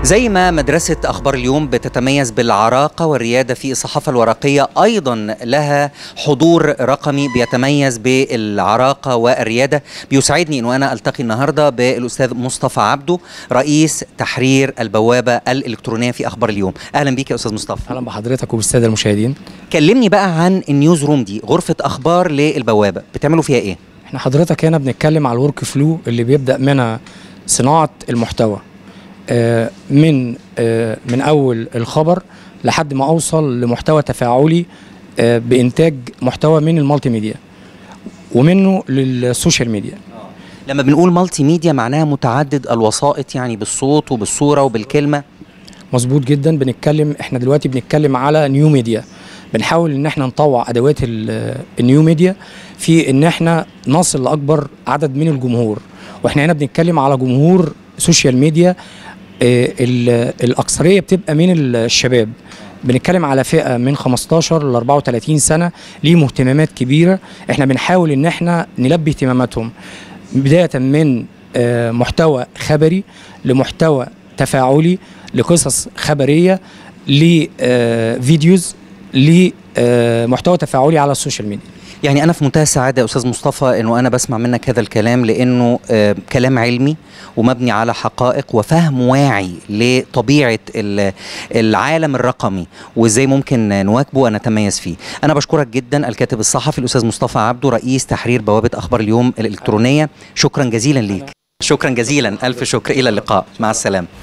زي ما مدرسة أخبار اليوم بتتميز بالعراقة والريادة في الصحافة الورقية أيضا لها حضور رقمي بيتميز بالعراقة والريادة بيسعدني أنه أنا ألتقي النهاردة بالأستاذ مصطفى عبده رئيس تحرير البوابة الإلكترونية في أخبار اليوم أهلا بيك يا أستاذ مصطفى اهلا بحضرتك وبالساده المشاهدين كلمني بقى عن النيوز روم دي غرفة أخبار للبوابة بتعملوا فيها إيه؟ احنا حضرتك هنا بنتكلم على الورك فلو اللي بيبدا منها صناعه المحتوى آه، من آه، من اول الخبر لحد ما اوصل لمحتوى تفاعلي آه، بانتاج محتوى من المالتي ميديا ومنه للسوشيال ميديا لما بنقول مالتي ميديا معناها متعدد الوسائط يعني بالصوت وبالصورة وبالكلمة مظبوط جدا بنتكلم احنا دلوقتي بنتكلم على نيو ميديا بنحاول ان احنا نطوع ادوات ال- النيو ميديا في ان احنا نصل لاكبر عدد من الجمهور واحنا هنا بنتكلم على جمهور سوشيال ميديا آه، ال- الاكثريه بتبقى من الشباب بنتكلم على فئه من 15 ل 34 سنه ليهم اهتمامات كبيره احنا بنحاول ان احنا نلبي اهتماماتهم بدايه من آه، محتوى خبري لمحتوى تفاعلي لقصص خبريه لفيديوز لمحتوى تفاعلي على السوشيال ميديا يعني أنا في منتهى السعادة يا أستاذ مصطفى إنه أنا بسمع منك هذا الكلام لأنه آه كلام علمي ومبني على حقائق وفهم واعي لطبيعة ال- العالم الرقمي وإزاي ممكن نواكبه ونتميز فيه. أنا بشكرك جدا الكاتب الصحفي الأستاذ مصطفى عبده رئيس تحرير بوابة أخبار اليوم الإلكترونية شكرا جزيلا ليك. شكرا جزيلا ألف شكر إلى اللقاء مع السلامة.